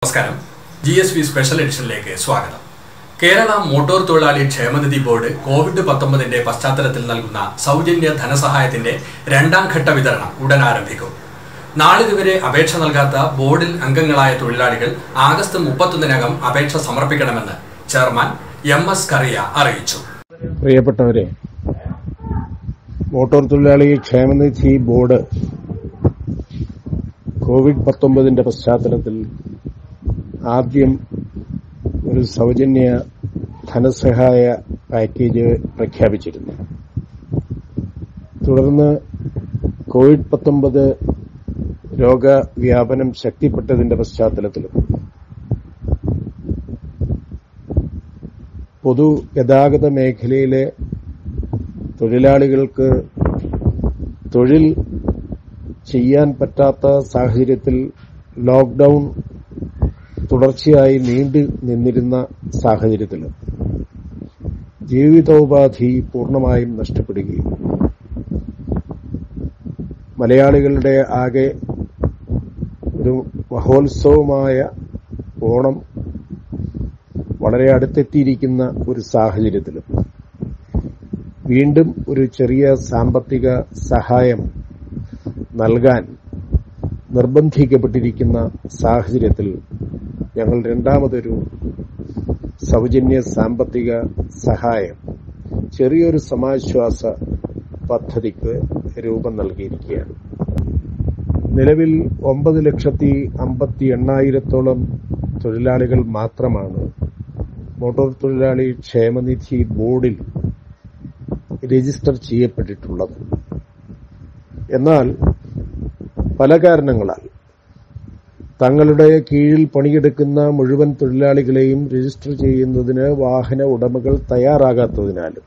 നമസ്കാരം G S V special എഡിഷനിലേക്ക് സ്വാഗതം കേരള മോട്ടോർ തൊഴിലാളി ക്ഷേമനിധി ബോർഡ് കോവിഡ് പത്തൊമ്പതിന്റെ പശ്ചാത്തലത്തിൽ നൽകുന്ന സൗജന്യ ധനസഹായത്തിന്റെ രണ്ടാം ഘട്ട വിതരണം ഉടൻ ആരംഭിക്കും നാളിതുവരെ അപേക്ഷ നൽകാത്ത ബോർഡിൽ അംഗങ്ങളായ തൊഴിലാളികൾ ആഗസ്റ്റ് മുപ്പത്തൊന്നിനകം അപേക്ഷ സമർപ്പിക്കണമെന്ന് ചെയർമാൻ എം എസ് കറിയ അറിയിച്ചു പ്രിയപ്പെട്ടവരെ മോട്ടോർ തൊഴിലാളി ക്ഷേമനിധി ബോർഡ് കോവിഡ് പത്തൊമ്പതിന്റെ പശ്ചാത്തലത്തിൽ ആദ്യം ഒരു സൗജന്യ ധനസഹായ പാക്കേജ് പ്രഖ്യാപിച്ചിരുന്നു തുടർന്ന് കോവിഡ് പത്തൊമ്പത് രോഗവ്യാപനം ശക്തിപ്പെട്ടതിന്റെ പശ്ചാത്തലത്തിലും പൊതു ഗതാഗത മേഖലയിലെ തൊഴിലാളികൾക്ക് തൊഴിൽ ചെയ്യാൻ പറ്റാത്ത സാഹചര്യത്തിൽ ലോക്ഡൌൺ തുടർച്ചയായി നീണ്ടു നിന്നിരുന്ന സാഹചര്യത്തിൽ ജീവിതോപാധി പൂർണ്ണമായും നഷ്ടപ്പെടുകയും മലയാളികളുടെ ആകെ ഒരു മഹോത്സവമായ ഓണം വളരെ അടുത്തെത്തിയിരിക്കുന്ന ഒരു സാഹചര്യത്തിലും വീണ്ടും ഒരു ചെറിയ സാമ്പത്തിക സഹായം നൽകാൻ നിർബന്ധിക്കപ്പെട്ടിരിക്കുന്ന സാഹചര്യത്തിൽ ഞങ്ങൾ രണ്ടാമതൊരു സൗജന്യ സാമ്പത്തിക സഹായം ചെറിയൊരു സമാശ്വാസ പദ്ധതിക്ക് രൂപം നൽകിയിരിക്കുകയാണ് നിലവിൽ ഒമ്പത് ലക്ഷത്തി അമ്പത്തി എണ്ണായിരത്തോളം തൊഴിലാളികൾ മാത്രമാണ് മോട്ടോർ തൊഴിലാളി ക്ഷേമനിധി ബോർഡിൽ രജിസ്റ്റർ ചെയ്യപ്പെട്ടിട്ടുള്ളത് എന്നാൽ പല കാരണങ്ങളാൽ തങ്ങളുടെ കീഴിൽ പണിയെടുക്കുന്ന മുഴുവൻ തൊഴിലാളികളെയും രജിസ്റ്റർ ചെയ്യുന്നതിന് വാഹന ഉടമകൾ തയ്യാറാകാത്തതിനാലും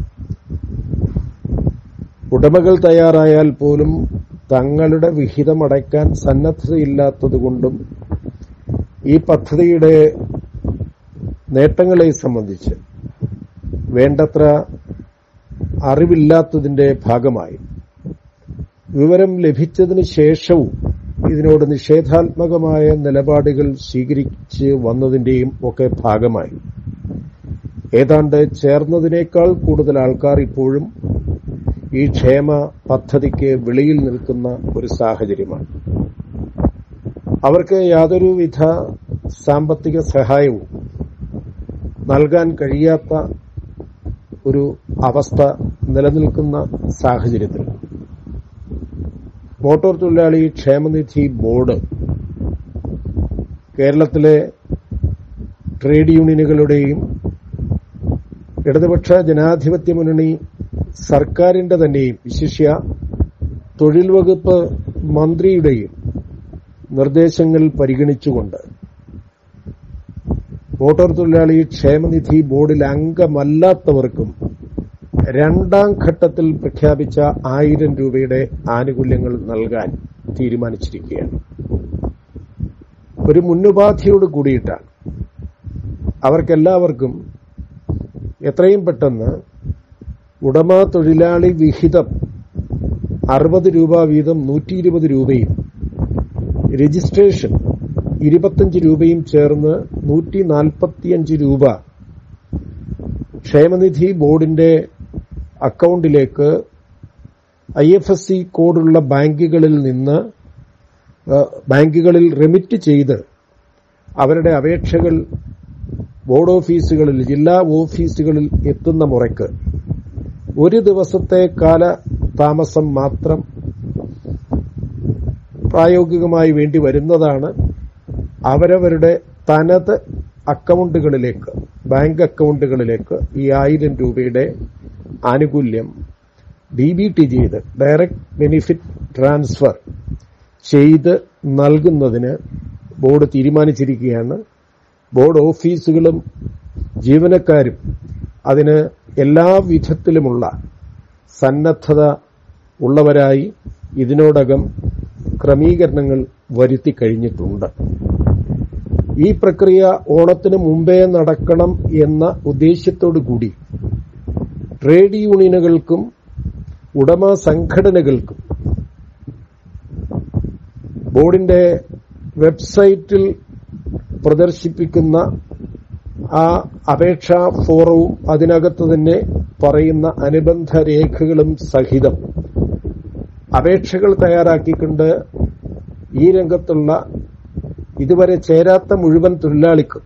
ഉടമകൾ തയ്യാറായാൽ പോലും തങ്ങളുടെ വിഹിതമടയ്ക്കാൻ സന്നദ്ധതയില്ലാത്തതുകൊണ്ടും ഈ പദ്ധതിയുടെ നേട്ടങ്ങളെ സംബന്ധിച്ച് വേണ്ടത്ര അറിവില്ലാത്തതിന്റെ ഭാഗമായി വിവരം ലഭിച്ചതിന് ശേഷവും ഇതിനോട് നിഷേധാത്മകമായ നിലപാടുകൾ സ്വീകരിച്ച് വന്നതിന്റെയും ഒക്കെ ഭാഗമായി ഏതാണ്ട് ചേർന്നതിനേക്കാൾ കൂടുതൽ ആൾക്കാർ ഇപ്പോഴും ഈ ക്ഷേമ പദ്ധതിക്ക് വെളിയിൽ നിൽക്കുന്ന ഒരു സാഹചര്യമാണ് അവർക്ക് യാതൊരുവിധ സാമ്പത്തിക സഹായവും നൽകാൻ കഴിയാത്ത ഒരു അവസ്ഥ നിലനിൽക്കുന്ന സാഹചര്യത്തിൽ മോട്ടോർ തൊഴിലാളി ക്ഷേമനിധി ബോർഡ് കേരളത്തിലെ ട്രേഡ് യൂണിയനുകളുടെയും ഇടതുപക്ഷ ജനാധിപത്യ മുന്നണി സർക്കാരിന്റെ തന്നെയും വിശിഷ്യ തൊഴിൽ വകുപ്പ് മന്ത്രിയുടെയും നിർദ്ദേശങ്ങൾ പരിഗണിച്ചുകൊണ്ട് മോട്ടോർ തൊഴിലാളി ക്ഷേമനിധി ബോർഡിൽ അംഗമല്ലാത്തവർക്കും രണ്ടാം ഘട്ടത്തിൽ പ്രഖ്യാപിച്ച ആയിരം രൂപയുടെ ആനുകൂല്യങ്ങൾ നൽകാൻ തീരുമാനിച്ചിരിക്കുകയാണ് ഒരു മുന്നുപാധിയോട് കൂടിയിട്ടാണ് അവർക്കെല്ലാവർക്കും എത്രയും പെട്ടെന്ന് ഉടമ തൊഴിലാളി വിഹിതം അറുപത് രൂപ വീതം നൂറ്റി ഇരുപത് രൂപയും രജിസ്ട്രേഷൻ ഇരുപത്തഞ്ച് രൂപയും ചേർന്ന് നൂറ്റി നാൽപ്പത്തിയഞ്ച് രൂപ ക്ഷേമനിധി ബോർഡിന്റെ അക്കൌണ്ടിലേക്ക് ഐ എഫ് എസ് സി കോഡുള്ള ബാങ്കുകളിൽ നിന്ന് ബാങ്കുകളിൽ റെമിറ്റ് ചെയ്ത് അവരുടെ അപേക്ഷകൾ ബോർഡ് ഓഫീസുകളിൽ ജില്ലാ ഓഫീസുകളിൽ എത്തുന്ന മുറയ്ക്ക് ഒരു ദിവസത്തെ കാല താമസം മാത്രം പ്രായോഗികമായി വേണ്ടി വരുന്നതാണ് അവരവരുടെ തനത് അക്കൗണ്ടുകളിലേക്ക് ബാങ്ക് അക്കൗണ്ടുകളിലേക്ക് ഈ ആയിരം രൂപയുടെ ആനുകൂല്യം ഡി ബി ടി ചെയ്ത് ഡയറക്ട് ബെനിഫിറ്റ് ട്രാൻസ്ഫർ ചെയ്ത് നൽകുന്നതിന് ബോർഡ് തീരുമാനിച്ചിരിക്കുകയാണ് ബോർഡ് ഓഫീസുകളും ജീവനക്കാരും അതിന് എല്ലാ വിധത്തിലുമുള്ള സന്നദ്ധത ഉള്ളവരായി ഇതിനോടകം ക്രമീകരണങ്ങൾ വരുത്തി കഴിഞ്ഞിട്ടുണ്ട് ഈ പ്രക്രിയ ഓണത്തിന് മുമ്പേ നടക്കണം എന്ന ഉദ്ദേശ്യത്തോടു കൂടി ട്രേഡ് യൂണിയനുകൾക്കും ഉടമ സംഘടനകൾക്കും ബോർഡിന്റെ വെബ്സൈറ്റിൽ പ്രദർശിപ്പിക്കുന്ന ആ അപേക്ഷാ ഫോറവും അതിനകത്ത് തന്നെ പറയുന്ന അനുബന്ധ രേഖകളും സഹിതം അപേക്ഷകൾ തയ്യാറാക്കിക്കൊണ്ട് ഈ രംഗത്തുള്ള ഇതുവരെ ചേരാത്ത മുഴുവൻ തൊഴിലാളിക്കും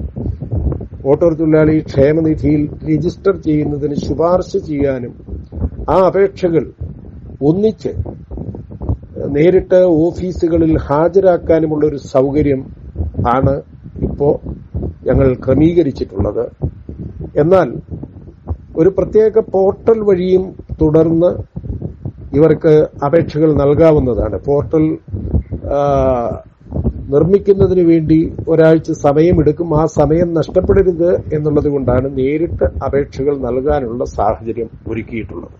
ഓട്ടോർ തൊഴിലാളി ക്ഷേമനിധിയിൽ രജിസ്റ്റർ ചെയ്യുന്നതിന് ശുപാർശ ചെയ്യാനും ആ അപേക്ഷകൾ ഒന്നിച്ച് നേരിട്ട് ഓഫീസുകളിൽ ഹാജരാക്കാനുമുള്ള ഒരു സൗകര്യം ആണ് ഇപ്പോ ഞങ്ങൾ ക്രമീകരിച്ചിട്ടുള്ളത് എന്നാൽ ഒരു പ്രത്യേക പോർട്ടൽ വഴിയും തുടർന്ന് ഇവർക്ക് അപേക്ഷകൾ നൽകാവുന്നതാണ് പോർട്ടൽ ആ, നിർമ്മിക്കുന്നതിന് വേണ്ടി ഒരാഴ്ച സമയമെടുക്കും ആ സമയം നഷ്ടപ്പെടരുത് എന്നുള്ളത് കൊണ്ടാണ് നേരിട്ട് അപേക്ഷകൾ നൽകാനുള്ള സാഹചര്യം ഒരുക്കിയിട്ടുള്ളത്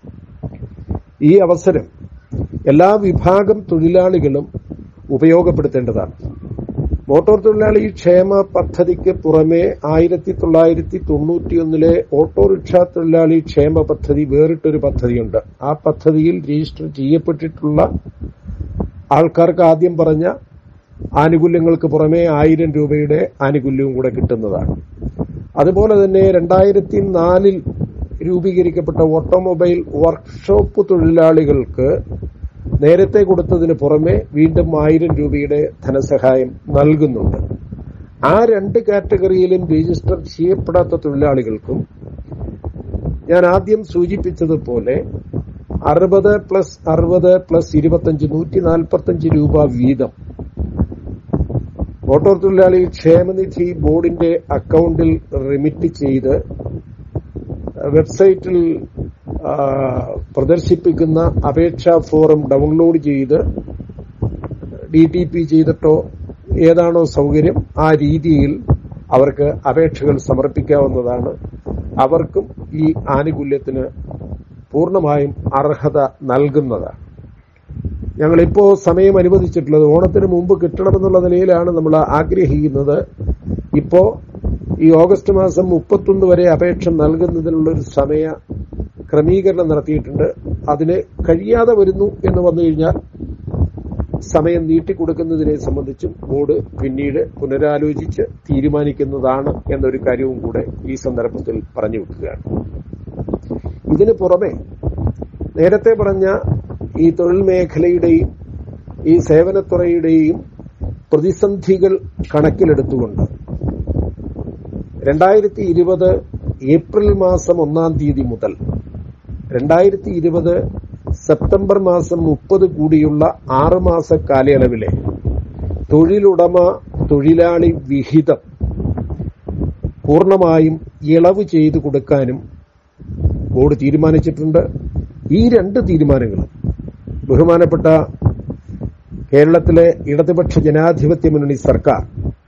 ഈ അവസരം എല്ലാ വിഭാഗം തൊഴിലാളികളും ഉപയോഗപ്പെടുത്തേണ്ടതാണ് മോട്ടോർ തൊഴിലാളി ക്ഷേമ പദ്ധതിക്ക് പുറമെ ആയിരത്തി തൊള്ളായിരത്തി തൊണ്ണൂറ്റിയൊന്നിലെ ഓട്ടോറിക്ഷ തൊഴിലാളി ക്ഷേമ പദ്ധതി വേറിട്ടൊരു പദ്ധതിയുണ്ട് ആ പദ്ധതിയിൽ രജിസ്റ്റർ ചെയ്യപ്പെട്ടിട്ടുള്ള ആൾക്കാർക്ക് ആദ്യം പറഞ്ഞ ആനുകൂല്യങ്ങൾക്ക് പുറമെ ആയിരം രൂപയുടെ ആനുകൂല്യവും കൂടെ കിട്ടുന്നതാണ് അതുപോലെ തന്നെ രണ്ടായിരത്തി നാലിൽ രൂപീകരിക്കപ്പെട്ട ഓട്ടോമൊബൈൽ വർക്ക്ഷോപ്പ് തൊഴിലാളികൾക്ക് നേരത്തെ കൊടുത്തതിന് പുറമെ വീണ്ടും ആയിരം രൂപയുടെ ധനസഹായം നൽകുന്നുണ്ട് ആ രണ്ട് കാറ്റഗറിയിലും രജിസ്റ്റർ ചെയ്യപ്പെടാത്ത തൊഴിലാളികൾക്കും ഞാൻ ആദ്യം സൂചിപ്പിച്ചതുപോലെ അറുപത് പ്ലസ് അറുപത് പ്ലസ് ഇരുപത്തഞ്ച് നൂറ്റി നാൽപ്പത്തഞ്ച് രൂപ വീതം മോട്ടോർ തൊഴിലാളി ക്ഷേമനിധി ബോർഡിന്റെ അക്കൌണ്ടിൽ റിമിറ്റ് ചെയ്ത് വെബ്സൈറ്റിൽ ആ, പ്രദർശിപ്പിക്കുന്ന അപേക്ഷാ ഫോറം ഡൗൺലോഡ് ചെയ്ത് ഡി ടി പി ചെയ്തിട്ടോ ഏതാണോ സൗകര്യം ആ രീതിയിൽ അവർക്ക് അപേക്ഷകൾ സമർപ്പിക്കാവുന്നതാണ് അവർക്കും ഈ ആനുകൂല്യത്തിന് പൂർണ്ണമായും അർഹത നൽകുന്നതാണ് ഞങ്ങളിപ്പോ സമയം അനുവദിച്ചിട്ടുള്ളത് ഓണത്തിന് മുമ്പ് കിട്ടണമെന്നുള്ള നിലയിലാണ് നമ്മൾ ആഗ്രഹിക്കുന്നത് ഇപ്പോ ഈ ഓഗസ്റ്റ് മാസം മുപ്പത്തൊന്ന് വരെ അപേക്ഷ നൽകുന്നതിനുള്ള ഒരു സമയ ക്രമീകരണം നടത്തിയിട്ടുണ്ട് അതിന് കഴിയാതെ വരുന്നു എന്ന് വന്നു കഴിഞ്ഞാൽ സമയം നീട്ടിക്കൊടുക്കുന്നതിനെ സംബന്ധിച്ചും ബോർഡ് പിന്നീട് പുനരാലോചിച്ച് തീരുമാനിക്കുന്നതാണ് എന്നൊരു കാര്യവും കൂടെ ഈ സന്ദർഭത്തിൽ പറഞ്ഞു വെക്കുകയാണ് ഇതിന് പുറമെ നേരത്തെ പറഞ്ഞ ഈ തൊഴിൽ മേഖലയുടെയും ഈ സേവനത്തുറയുടെയും പ്രതിസന്ധികൾ കണക്കിലെടുത്തുകൊണ്ട് രണ്ടായിരത്തി ഇരുപത് ഏപ്രിൽ മാസം ഒന്നാം തീയതി മുതൽ രണ്ടായിരത്തി ഇരുപത് സെപ്റ്റംബർ മാസം മുപ്പത് കൂടിയുള്ള ആറുമാസ കാലയളവിലെ തൊഴിലുടമ തൊഴിലാളി വിഹിതം പൂർണ്ണമായും ഇളവ് ചെയ്തു കൊടുക്കാനും ബോർഡ് തീരുമാനിച്ചിട്ടുണ്ട് ഈ രണ്ട് തീരുമാനങ്ങളും ബഹുമാനപ്പെട്ട കേരളത്തിലെ ഇടതുപക്ഷ ജനാധിപത്യ മുന്നണി സർക്കാർ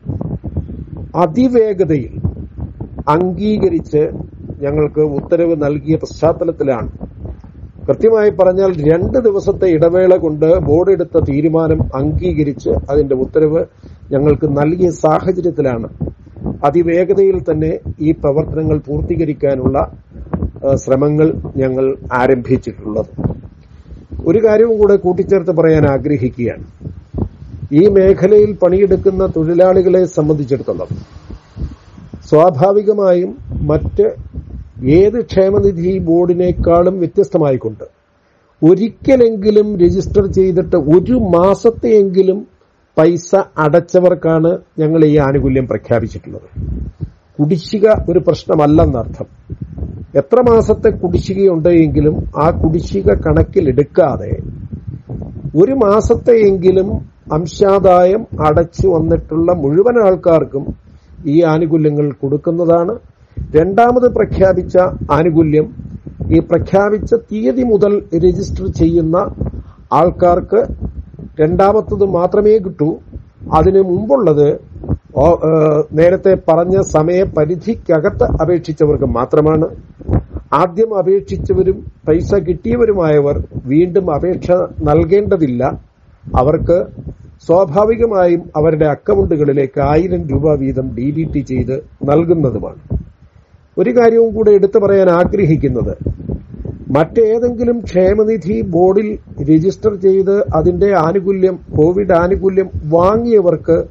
അതിവേഗതയിൽ അംഗീകരിച്ച് ഞങ്ങൾക്ക് ഉത്തരവ് നൽകിയ പശ്ചാത്തലത്തിലാണ് കൃത്യമായി പറഞ്ഞാൽ രണ്ട് ദിവസത്തെ ഇടവേള കൊണ്ട് ബോർഡ് എടുത്ത തീരുമാനം അംഗീകരിച്ച് അതിന്റെ ഉത്തരവ് ഞങ്ങൾക്ക് നൽകിയ സാഹചര്യത്തിലാണ് അതിവേഗതയിൽ തന്നെ ഈ പ്രവർത്തനങ്ങൾ പൂർത്തീകരിക്കാനുള്ള ഏഹ്, ശ്രമങ്ങൾ ഞങ്ങൾ ആരംഭിച്ചിട്ടുള്ളത് ഒരു കാര്യവും കൂടെ കൂട്ടിച്ചേർത്ത് പറയാൻ ആഗ്രഹിക്കുകയാണ് ഈ മേഖലയിൽ പണിയെടുക്കുന്ന തൊഴിലാളികളെ സംബന്ധിച്ചിടത്തോളം സ്വാഭാവികമായും മറ്റ് ഏത് ക്ഷേമനിധി ബോർഡിനേക്കാളും വ്യത്യസ്തമായിക്കൊണ്ട് ഒരിക്കലെങ്കിലും രജിസ്റ്റർ ചെയ്തിട്ട് ഒരു മാസത്തെയെങ്കിലും പൈസ അടച്ചവർക്കാണ് ഞങ്ങൾ ഈ ആനുകൂല്യം പ്രഖ്യാപിച്ചിട്ടുള്ളത് കുടിശ്ശിക ഒരു പ്രശ്നമല്ലെന്നർത്ഥം എത്ര മാസത്തെ കുടിശ്ശികയുണ്ടെങ്കിലും ആ കുടിശ്ശിക കണക്കിലെടുക്കാതെ ഒരു മാസത്തെയെങ്കിലും അംശാദായം അടച്ചു വന്നിട്ടുള്ള മുഴുവൻ ആൾക്കാർക്കും ഈ ആനുകൂല്യങ്ങൾ കൊടുക്കുന്നതാണ് രണ്ടാമത് പ്രഖ്യാപിച്ച ആനുകൂല്യം ഈ പ്രഖ്യാപിച്ച തീയതി മുതൽ രജിസ്റ്റർ ചെയ്യുന്ന ആൾക്കാർക്ക് രണ്ടാമത്തത് മാത്രമേ കിട്ടൂ അതിനു മുമ്പുള്ളത് ഓ- ഏഹ് നേരത്തെ പറഞ്ഞ സമയപരിധിക്കകത്ത് അപേക്ഷിച്ചവർക്ക് മാത്രമാണ് ആദ്യം അപേക്ഷിച്ചവരും പൈസ കിട്ടിയവരുമായവർ വീണ്ടും അപേക്ഷ നൽകേണ്ടതില്ല അവർക്ക് സ്വാഭാവികമായും അവരുടെ അക്കൗണ്ടുകളിലേക്ക് ആയിരം രൂപ വീതം ഡി ബി ടി ചെയ്ത് നൽകുന്നതുമാണ് ഒരു കാര്യവും കൂടെ എടുത്തു പറയാൻ ആഗ്രഹിക്കുന്നത് മറ്റേതെങ്കിലും ക്ഷേമനിധി ബോർഡിൽ രജിസ്റ്റർ ചെയ്ത് അതിന്റെ ആനുകൂല്യം കോവിഡ് ആനുകൂല്യം വാങ്ങിയവർക്ക്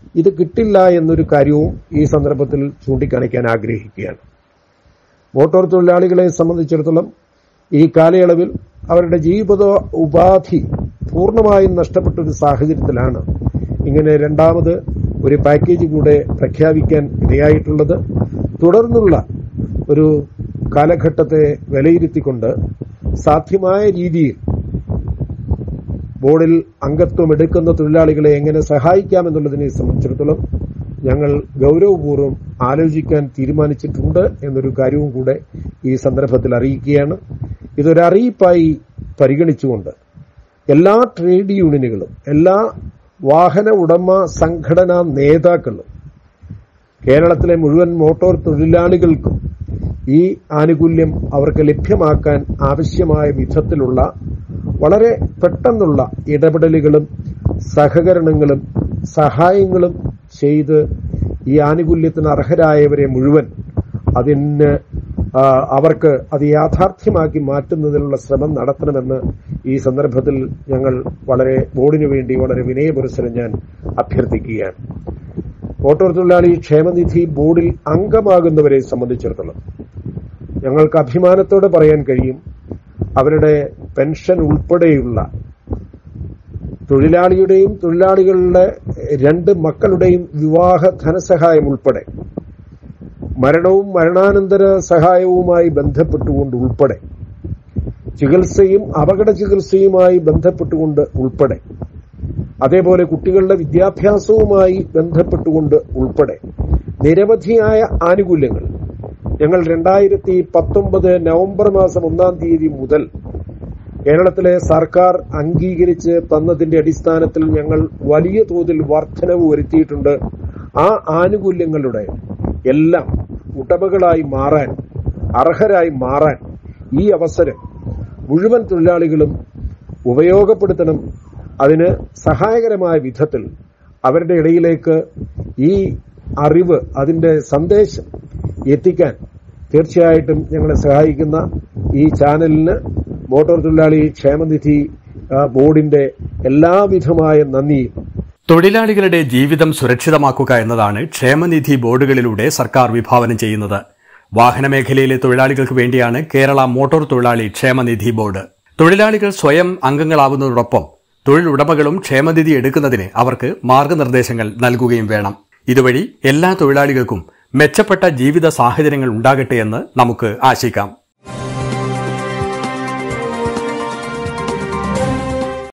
ഇത് കിട്ടില്ല എന്നൊരു കാര്യവും ഈ സന്ദർഭത്തിൽ ചൂണ്ടിക്കാണിക്കാൻ ആഗ്രഹിക്കുകയാണ് മോട്ടോർ തൊഴിലാളികളെ സംബന്ധിച്ചിടത്തോളം ഈ കാലയളവിൽ അവരുടെ ജീവിത ഉപാധി പൂർണ്ണമായും നഷ്ടപ്പെട്ട ഒരു സാഹചര്യത്തിലാണ് ഇങ്ങനെ രണ്ടാമത് ഒരു പാക്കേജ് കൂടെ പ്രഖ്യാപിക്കാൻ ഇടയായിട്ടുള്ളത് തുടർന്നുള്ള ഒരു കാലഘട്ടത്തെ വിലയിരുത്തിക്കൊണ്ട് സാധ്യമായ രീതിയിൽ ബോർഡിൽ അംഗത്വം എടുക്കുന്ന തൊഴിലാളികളെ എങ്ങനെ സഹായിക്കാമെന്നുള്ളതിനെ സംബന്ധിച്ചിടത്തോളം ഞങ്ങൾ ഗൌരവപൂർവ്വം ആലോചിക്കാൻ തീരുമാനിച്ചിട്ടുണ്ട് എന്നൊരു കാര്യവും കൂടെ ഈ സന്ദർഭത്തിൽ അറിയിക്കുകയാണ് ഇതൊരു അറിയിപ്പായി പരിഗണിച്ചുകൊണ്ട് എല്ലാ ട്രേഡ് യൂണിയനുകളും എല്ലാ വാഹന ഉടമ സംഘടനാ നേതാക്കളും കേരളത്തിലെ മുഴുവൻ മോട്ടോർ തൊഴിലാളികൾക്കും ഈ ആനുകൂല്യം അവർക്ക് ലഭ്യമാക്കാൻ ആവശ്യമായ വിധത്തിലുള്ള വളരെ പെട്ടെന്നുള്ള ഇടപെടലുകളും സഹകരണങ്ങളും സഹായങ്ങളും ചെയ്ത് ഈ ആനുകൂല്യത്തിന് അർഹരായവരെ മുഴുവൻ അതിന് ആ, അവർക്ക് അത് യാഥാർത്ഥ്യമാക്കി മാറ്റുന്നതിനുള്ള ശ്രമം നടത്തണമെന്ന് ഈ സന്ദർഭത്തിൽ ഞങ്ങൾ വളരെ ബോർഡിനു വേണ്ടി വളരെ വിനയപുരസരം ഞാൻ അഭ്യർത്ഥിക്കുകയാണ് മോട്ടോർ തൊഴിലാളി ക്ഷേമനിധി ബോർഡിൽ അംഗമാകുന്നവരെ സംബന്ധിച്ചിടത്തോളം ഞങ്ങൾക്ക് അഭിമാനത്തോടെ പറയാൻ കഴിയും അവരുടെ പെൻഷൻ ഉൾപ്പെടെയുള്ള തൊഴിലാളിയുടെയും തൊഴിലാളികളുടെ രണ്ട് മക്കളുടെയും വിവാഹ ധനസഹായം ഉൾപ്പെടെ മരണവും മരണാനന്തര സഹായവുമായി ബന്ധപ്പെട്ടുകൊണ്ട് ഉൾപ്പെടെ ചികിത്സയും അപകട ചികിത്സയുമായി ബന്ധപ്പെട്ടുകൊണ്ട് ഉൾപ്പെടെ അതേപോലെ കുട്ടികളുടെ വിദ്യാഭ്യാസവുമായി ബന്ധപ്പെട്ടുകൊണ്ട് ഉൾപ്പെടെ നിരവധിയായ ആനുകൂല്യങ്ങൾ ഞങ്ങൾ രണ്ടായിരത്തി പത്തൊമ്പത് നവംബർ മാസം ഒന്നാം തീയതി മുതൽ കേരളത്തിലെ സർക്കാർ അംഗീകരിച്ച് തന്നതിന്റെ അടിസ്ഥാനത്തിൽ ഞങ്ങൾ വലിയ തോതിൽ വർധനവ് വരുത്തിയിട്ടുണ്ട് ആ ആനുകൂല്യങ്ങളുടെ എല്ലാം ഉടമകളായി മാറാൻ അർഹരായി മാറാൻ ഈ അവസരം മുഴുവൻ തൊഴിലാളികളും ഉപയോഗപ്പെടുത്തണം അതിന് സഹായകരമായ വിധത്തിൽ അവരുടെ ഇടയിലേക്ക് ഈ അറിവ് അതിന്റെ സന്ദേശം എത്തിക്കാൻ തീർച്ചയായിട്ടും ഞങ്ങളെ സഹായിക്കുന്ന ഈ ചാനലിന് മോട്ടോർ തൊഴിലാളി ക്ഷേമനിധി ആ, ബോർഡിന്റെ എല്ലാവിധമായ നന്ദിയും തൊഴിലാളികളുടെ ജീവിതം സുരക്ഷിതമാക്കുക എന്നതാണ് ക്ഷേമനിധി ബോർഡുകളിലൂടെ സർക്കാർ വിഭാവനം ചെയ്യുന്നത് വാഹനമേഖലയിലെ തൊഴിലാളികൾക്ക് വേണ്ടിയാണ് കേരള മോട്ടോർ തൊഴിലാളി ക്ഷേമനിധി ബോർഡ് തൊഴിലാളികൾ സ്വയം അംഗങ്ങളാവുന്നതോടൊപ്പം തൊഴിലുടമകളും ക്ഷേമനിധി എടുക്കുന്നതിന് അവർക്ക് മാർഗനിർദ്ദേശങ്ങൾ നൽകുകയും വേണം ഇതുവഴി എല്ലാ തൊഴിലാളികൾക്കും മെച്ചപ്പെട്ട ജീവിത സാഹചര്യങ്ങൾ ഉണ്ടാകട്ടെ എന്ന് നമുക്ക് ആശിക്കാം